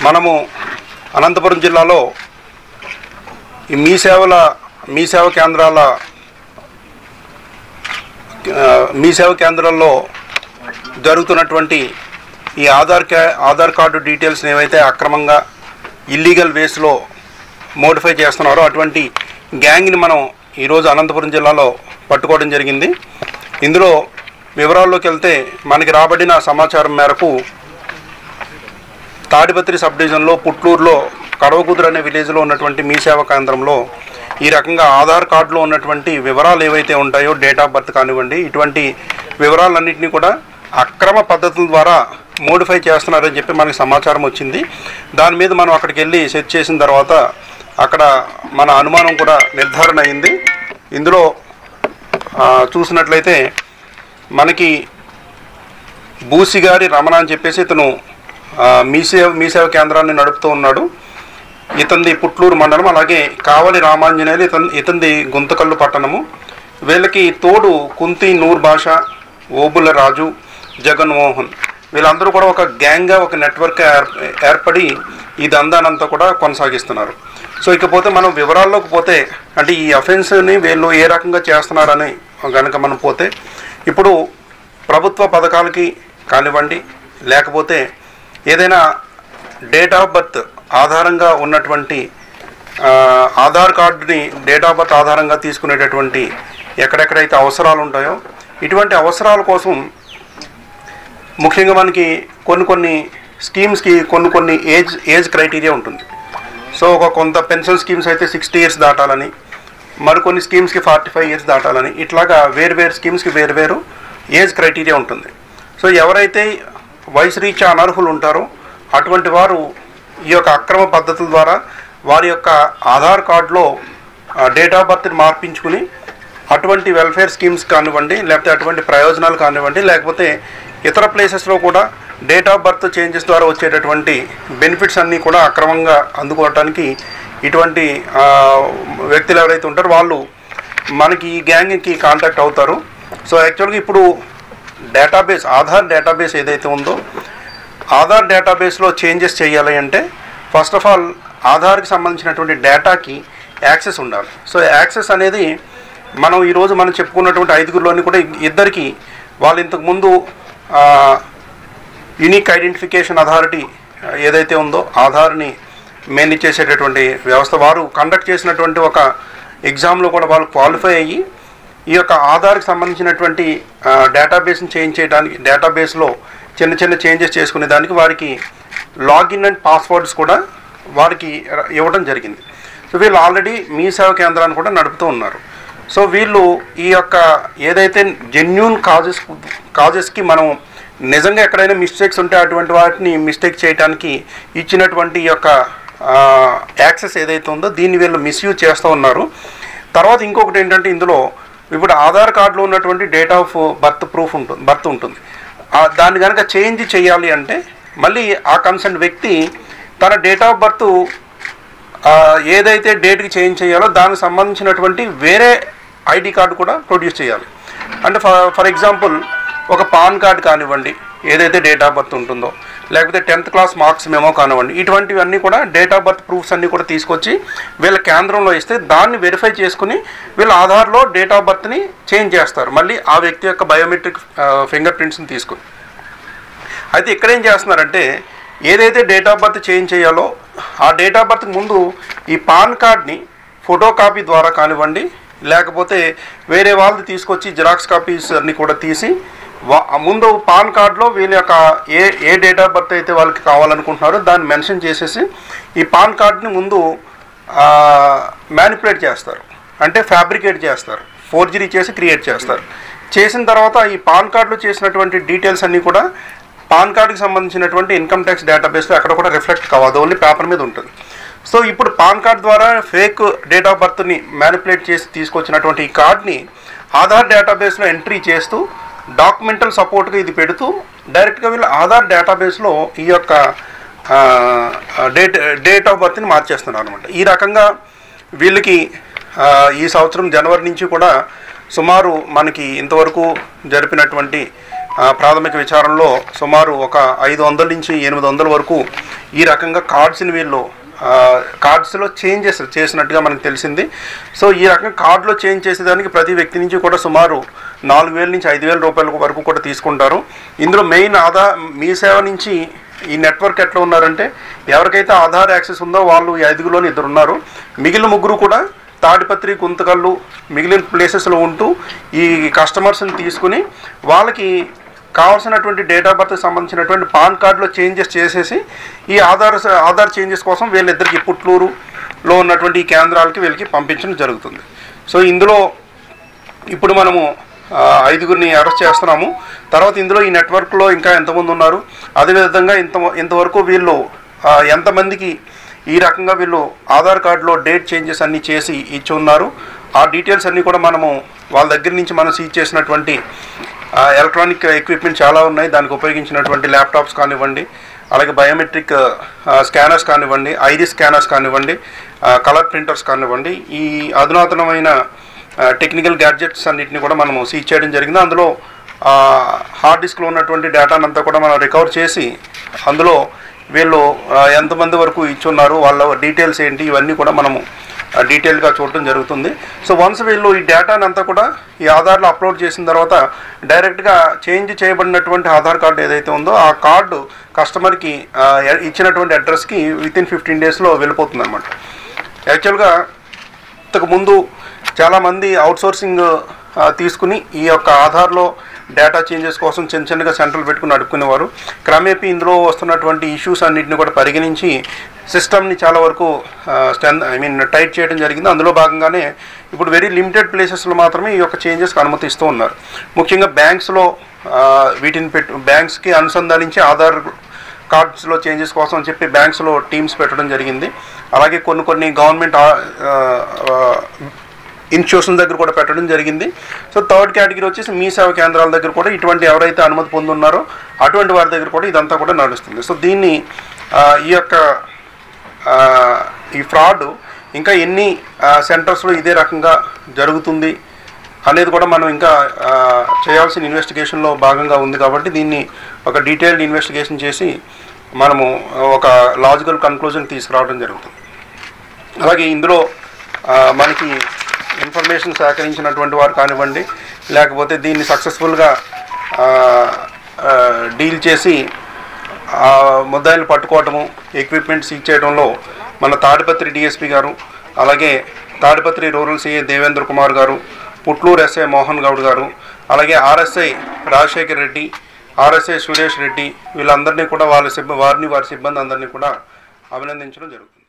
మనము అనంతపురం జిల్లాలో ఈ మీ సేవల మీ సేవ కేంద్రాల ఆ, మీ సేవ కేంద్రాల్లో జరుగుతున్నటువంటి ఈ ఆధార్ కా ఆధార్ కార్డు డీటెయిల్స్ని ఏవైతే అక్రమంగా ఇల్లీగల్ వేస్లో మోడిఫై చేస్తున్నారో అటువంటి గ్యాంగ్ని మనం ఈరోజు అనంతపురం జిల్లాలో పట్టుకోవడం జరిగింది ఇందులో వివరాల్లోకి వెళ్తే మనకి రాబడిన సమాచారం మేరకు తాడిపత్రి సబ్ డివిజన్లో పుట్లూరులో కడవకుదురు అనే విలేజ్లో ఉన్నటువంటి మీ సేవా కేంద్రంలో ఈ రకంగా ఆధార్ కార్డులో ఉన్నటువంటి వివరాలు ఏవైతే ఉంటాయో డేట్ ఆఫ్ బర్త్ కానివ్వండి ఇటువంటి వివరాలన్నింటినీ కూడా అక్రమ పద్ధతుల ద్వారా మోడిఫై చేస్తున్నారని చెప్పి మనకి సమాచారం వచ్చింది దాని మీద మనం అక్కడికి వెళ్ళి సెర్చ్ చేసిన తర్వాత అక్కడ మన అనుమానం కూడా నిర్ధారణ అయింది ఇందులో ఆ, చూసినట్లయితే మనకి బూసిగారి రమణ అని చెప్పేసి ఇతను ఆ, మీ సేవ మీ సేవ కేంద్రాన్ని నడుపుతూ ఉన్నాడు ఇతంది పుట్లూరు మండలం అలాగే కావలి రామాంజనేయులు ఇతన్ ఇతంది గుంతకల్లు పట్టణము వీళ్ళకి తోడు కుంతి నూర్ భాష ఓబుల రాజు జగన్మోహన్ వీళ్ళందరూ కూడా ఒక గ్యాంగ్గా ఒక నెట్వర్క్ ఏర్ ఏర్పడి ఈ దందానంతా కూడా కొనసాగిస్తున్నారు సో ఇకపోతే మనం వివరాల్లోకి పోతే అంటే ఈ అఫెన్స్ని వీళ్ళు ఏ రకంగా చేస్తున్నారని కనుక మనం పోతే ఇప్పుడు ప్రభుత్వ పథకాలకి కానివ్వండి లేకపోతే ఏదైనా డేట్ ఆఫ్ బర్త్ ఆధారంగా ఉన్నటువంటి ఆ, ఆధార్ కార్డుని డేట్ ఆఫ్ బర్త్ ఆధారంగా తీసుకునేటటువంటి ఎక్కడెక్కడైతే అవసరాలు ఉంటాయో ఇటువంటి అవసరాల కోసం ముఖ్యంగా మనకి కొన్ని కొన్ని స్కీమ్స్కి కొన్ని కొన్ని ఏజ్ ఏజ్ క్రైటీరియా ఉంటుంది సో ఒక కొంత పెన్షన్ స్కీమ్స్ అయితే సిక్స్టీ ఇయర్స్ దాటాలని మరికొన్ని స్కీమ్స్కి ఫార్టీ ఫైవ్ ఇయర్స్ దాటాలని ఇట్లాగా వేరు వేరు స్కీమ్స్కి వేరు వేరు ఏజ్ క్రైటీరియా ఉంటుంది సో ఎవరైతే వయసు రీత్యా అనర్హులు ఉంటారో అటువంటి వారు ఈ యొక్క అక్రమ పద్ధతుల ద్వారా వారి యొక్క ఆధార్ కార్డులో డేట్ ఆఫ్ బర్త్ని మార్పించుకుని అటువంటి వెల్ఫేర్ స్కీమ్స్ కానివ్వండి లేకపోతే అటువంటి ప్రయోజనాలు కానివ్వండి లేకపోతే ఇతర ప్లేసెస్లో కూడా డేట్ ఆఫ్ బర్త్ చేంజెస్ ద్వారా వచ్చేటటువంటి బెనిఫిట్స్ అన్నీ కూడా అక్రమంగా అందుకోవటానికి ఇటువంటి ఆ, వ్యక్తులు ఎవరైతే ఉంటారో వాళ్ళు మనకి ఈ గ్యాంగ్కి కాంటాక్ట్ అవుతారు సో యాక్చువల్గా ఇప్పుడు డేటాబేస్ ఆధార్ డేటాబేస్ ఏదైతే ఉందో ఆధార్ డేటాబేస్లో చేంజెస్ చేయాలి అంటే ఫస్ట్ ఆఫ్ ఆల్ ఆధార్కి సంబంధించినటువంటి డేటాకి యాక్సెస్ ఉండాలి సో యాక్సెస్ అనేది మనం ఈరోజు మనం చెప్పుకున్నటువంటి ఐదుగురిలోని కూడా ఇద్దరికి వాళ్ళు ఇంతకుముందు యూనిక్ ఐడెంటిఫికేషన్ అథారిటీ ఏదైతే ఉందో ఆధార్ని మేనేజ్ చేసేటటువంటి వ్యవస్థ వారు కండక్ట్ చేసినటువంటి ఒక ఎగ్జామ్లో కూడా వాళ్ళు క్వాలిఫై అయ్యి ఈ యొక్క ఆధార్కి సంబంధించినటువంటి డేటాబేస్ని చేంజ్ చేయడానికి డేటాబేస్లో చిన్న చిన్న చేంజెస్ చేసుకునే దానికి వారికి లాగిన్ అండ్ పాస్వర్డ్స్ కూడా వారికి ర- ఇవ్వడం జరిగింది సో వీళ్ళు ఆల్రెడీ మీ సేవ కేంద్రాన్ని కూడా నడుపుతూ ఉన్నారు సో వీళ్ళు ఈ యొక్క ఏదైతే జెన్యున్ కాజెస్ కాజెస్కి మనం నిజంగా ఎక్కడైనా మిస్టేక్స్ ఉంటే అటువంటి వాటిని మిస్టేక్ చేయడానికి ఇచ్చినటువంటి ఈ యొక్క యాక్సెస్ ఏదైతే ఉందో దీన్ని వీళ్ళు మిస్యూజ్ చేస్తూ ఉన్నారు తర్వాత ఇంకొకటి ఏంటంటే ఇందులో ఇప్పుడు ఆధార్ కార్డులో ఉన్నటువంటి డేట్ ఆఫ్ బర్త్ ప్రూఫ్ ఉంటుంది బర్త్ ఉంటుంది ఆ దాన్ని కనుక చేంజ్ చేయాలి అంటే మళ్ళీ ఆ కన్సర్న్ వ్యక్తి తన డేట్ ఆఫ్ బర్త్ ఆ, ఏదైతే డేట్కి చేంజ్ చేయాలో దానికి సంబంధించినటువంటి వేరే ఐడి కార్డు కూడా ప్రొడ్యూస్ చేయాలి అంటే ఫర్ ఫర్ ఎగ్జాంపుల్ ఒక పాన్ కార్డ్ కానివ్వండి ఏదైతే డేట్ ఆఫ్ బర్త్ ఉంటుందో లేకపోతే టెన్త్ క్లాస్ మార్క్స్ మెమో కానివ్వండి ఇటువంటివన్నీ కూడా డేట్ ఆఫ్ బర్త్ ప్రూఫ్స్ అన్నీ కూడా తీసుకొచ్చి వీళ్ళ కేంద్రంలో ఇస్తే దాన్ని వెరిఫై చేసుకుని వీళ్ళ ఆధార్లో డేట్ ఆఫ్ బర్త్ని చేంజ్ చేస్తారు మళ్ళీ ఆ వ్యక్తి యొక్క బయోమెట్రిక్ ఫింగర్ ప్రింట్స్ని తీసుకుని అయితే ఇక్కడ ఏం చేస్తున్నారంటే ఏదైతే డేట్ ఆఫ్ బర్త్ చేంజ్ చేయాలో ఆ డేట్ ఆఫ్ బర్త్కి ముందు ఈ పాన్ కార్డ్ని ఫోటో కాపీ ద్వారా కానివ్వండి లేకపోతే వేరే వాళ్ళది తీసుకొచ్చి జిరాక్స్ కాపీస్ అన్ని కూడా తీసి వా- ముందు పాన్ కార్డులో వీళ్ళ యొక్క ఏ ఏ డేట్ ఆఫ్ బర్త్ అయితే వాళ్ళకి కావాలనుకుంటున్నారో దాన్ని మెన్షన్ చేసేసి ఈ పాన్ కార్డ్ని ముందు మ్యానిపులేట్ చేస్తారు అంటే ఫ్యాబ్రికేట్ చేస్తారు ఫోర్జరీ చేసి క్రియేట్ చేస్తారు చేసిన తర్వాత ఈ పాన్ కార్డులో చేసినటువంటి డీటెయిల్స్ అన్నీ కూడా పాన్ కార్డుకి సంబంధించినటువంటి ఇన్కమ్ ట్యాక్స్ డేటాబేస్లో ఎక్కడ కూడా రిఫ్లెక్ట్ కావదు ఓన్లీ పేపర్ మీద ఉంటుంది సో ఇప్పుడు పాన్ కార్డ్ ద్వారా ఫేక్ డేట్ ఆఫ్ బర్త్ని మ్యానిపులేట్ చేసి తీసుకొచ్చినటువంటి ఈ కార్డ్ని ఆధార్ డేటాబేస్లో ఎంట్రీ చేస్తూ డాక్యుమెంటల్ సపోర్ట్గా ఇది పెడుతూ డైరెక్ట్గా వీళ్ళు ఆధార్ డేటాబేస్లో ఈ యొక్క ఆ, డేట్ డేట్ ఆఫ్ బర్త్ని మార్చేస్తున్నారు అనమాట ఈ రకంగా వీళ్ళకి ఆ, ఈ సంవత్సరం జనవరి నుంచి కూడా సుమారు మనకి ఇంతవరకు జరిపినటువంటి ఆ, ప్రాథమిక విచారణలో సుమారు ఒక ఐదు వందల నుంచి ఎనిమిది వందల వరకు ఈ రకంగా కార్డ్స్ని వీళ్ళు ఆ, కార్డ్స్లో చేంజెస్ చేసినట్టుగా మనకు తెలిసింది సో ఈ రకంగా కార్డులో చేంజ్ చేసేదానికి ప్రతి వ్యక్తి నుంచి కూడా సుమారు నాలుగు వేల నుంచి ఐదు వేల రూపాయల వరకు కూడా తీసుకుంటారు ఇందులో మెయిన్ ఆదా మీ సేవ నుంచి ఈ నెట్వర్క్ ఎట్లా ఉన్నారంటే ఎవరికైతే ఆధార్ యాక్సెస్ ఉందో వాళ్ళు ఈ ఐదుగులోని ఇద్దరు ఉన్నారు మిగిలిన ముగ్గురు కూడా తాడిపత్రి గుంతకల్లు మిగిలిన ప్లేసెస్లో ఉంటూ ఈ కస్టమర్స్ని తీసుకుని వాళ్ళకి కావాల్సినటువంటి డేట్ ఆఫ్ బర్త్ సంబంధించినటువంటి పాన్ కార్డులో చేంజెస్ చేసేసి ఈ ఆధార్ ఆధార్ చేంజెస్ కోసం వీళ్ళిద్దరికి పుట్లూరులో ఉన్నటువంటి ఈ కేంద్రాలకి వీళ్ళకి పంపించడం జరుగుతుంది సో ఇందులో ఇప్పుడు మనము ఆ, ఐదుగురిని అరెస్ట్ చేస్తున్నాము తర్వాత ఇందులో ఈ నెట్వర్క్లో ఇంకా ఎంతమంది ఉన్నారు అదేవిధంగా ఇంత ఇంతవరకు వీళ్ళు ఆ, ఎంతమందికి ఈ రకంగా వీళ్ళు ఆధార్ కార్డులో డేట్ చేంజెస్ అన్నీ చేసి ఇచ్చి ఉన్నారు ఆ డీటెయిల్స్ అన్నీ కూడా మనము వాళ్ళ దగ్గర నుంచి మనం సీజ్ చేసినటువంటి ఆ, ఎలక్ట్రానిక్ ఎక్విప్మెంట్ చాలా ఉన్నాయి దానికి ఉపయోగించినటువంటి ల్యాప్టాప్స్ కానివ్వండి అలాగే బయోమెట్రిక్ ఆ, స్కానర్స్ కానివ్వండి ఐరిస్ స్కానర్స్ కానివ్వండి ఆ, కలర్ ప్రింటర్స్ కానివ్వండి ఈ అధునాతనమైన ఆ, టెక్నికల్ గ్యాడ్జెట్స్ అన్నిటిని కూడా మనము సీజ్ చేయడం జరిగింది అందులో ఆ, హార్డ్ డిస్క్లో ఉన్నటువంటి డేటాను అంతా కూడా మనం రికవర్ చేసి అందులో వీళ్ళు ఆ, ఎంతమంది వరకు ఇచ్చున్నారు వాళ్ళ డీటెయిల్స్ ఏంటి ఇవన్నీ కూడా మనము ఆ, డీటెయిల్గా చూడటం జరుగుతుంది సో వన్స్ వీళ్ళు ఈ డేటాని అంతా కూడా ఈ ఆధార్లో అప్లోడ్ చేసిన తర్వాత డైరెక్ట్గా చేంజ్ చేయబడినటువంటి ఆధార్ కార్డు ఏదైతే ఉందో ఆ కార్డు కస్టమర్కి ఆ, ఇచ్చినటువంటి అడ్రస్కి విత్ ఇన్ ఫిఫ్టీన్ డేస్లో వెళ్ళిపోతుంది అనమాట యాక్చువల్గా ఇంతకు ముందు చాలామంది అవుట్సోర్సింగ్ తీసుకుని ఈ యొక్క ఆధార్లో డేటా చేంజెస్ కోసం చిన్న చిన్నగా సెంటర్లు పెట్టుకుని అడుక్కునేవారు క్రమేపీ ఇందులో వస్తున్నటువంటి ఇష్యూస్ అన్నింటిని కూడా పరిగణించి సిస్టమ్ని చాలా వరకు స్ట్రెంత్ ఐ మీన్ టైట్ చేయడం జరిగింది అందులో భాగంగానే ఇప్పుడు వెరీ లిమిటెడ్ ప్లేసెస్లో మాత్రమే ఈ యొక్క చేంజెస్కి అనుమతిస్తూ ఉన్నారు ముఖ్యంగా బ్యాంక్స్లో వీటిని పెట్టు బ్యాంక్స్కి అనుసంధానించి ఆధార్ కార్డ్స్లో చేంజెస్ కోసం అని చెప్పి బ్యాంక్స్లో టీమ్స్ పెట్టడం జరిగింది అలాగే కొన్ని కొన్ని గవర్నమెంట్ ఇన్స్టిట్యూషన్ దగ్గర కూడా పెట్టడం జరిగింది సో థర్డ్ కేటగిరీ వచ్చేసి మీ సేవ కేంద్రాల దగ్గర కూడా ఇటువంటి ఎవరైతే అనుమతి పొందున్నారో అటువంటి వారి దగ్గర కూడా ఇదంతా కూడా నడుస్తుంది సో దీన్ని ఆ, ఈ యొక్క ఆ, ఈ ఫ్రాడ్ ఇంకా ఎన్ని సెంటర్స్లో ఇదే రకంగా జరుగుతుంది అనేది కూడా మనం ఇంకా ఆ, చేయాల్సిన ఇన్వెస్టిగేషన్లో భాగంగా ఉంది కాబట్టి దీన్ని ఒక డీటెయిల్డ్ ఇన్వెస్టిగేషన్ చేసి మనము ఒక లాజికల్ కన్క్లూజన్ తీసుకురావడం జరుగుతుంది అలాగే ఇందులో ఆ, మనకి ఇన్ఫర్మేషన్ సేకరించినటువంటి వారు కానివ్వండి లేకపోతే దీన్ని సక్సెస్ఫుల్గా డీల్ చేసి ఆ ముద్దాయిలు పట్టుకోవటము ఎక్విప్మెంట్ సీజ్ చేయడంలో మన తాడిపత్రి డిఎస్పి గారు అలాగే తాడిపత్రి రూరల్ సిఏ దేవేంద్ర కుమార్ గారు పుట్లూరు ఎస్ఐ మోహన్ గౌడ్ గారు అలాగే ఆర్ఎస్ఐ రాజశేఖర్ రెడ్డి ఆర్ఎస్ఐ సురేష్ రెడ్డి వీళ్ళందరినీ కూడా వాళ్ళ సిబ్బ వారిని వారి సిబ్బంది అందరినీ కూడా అభినందించడం జరుగుతుంది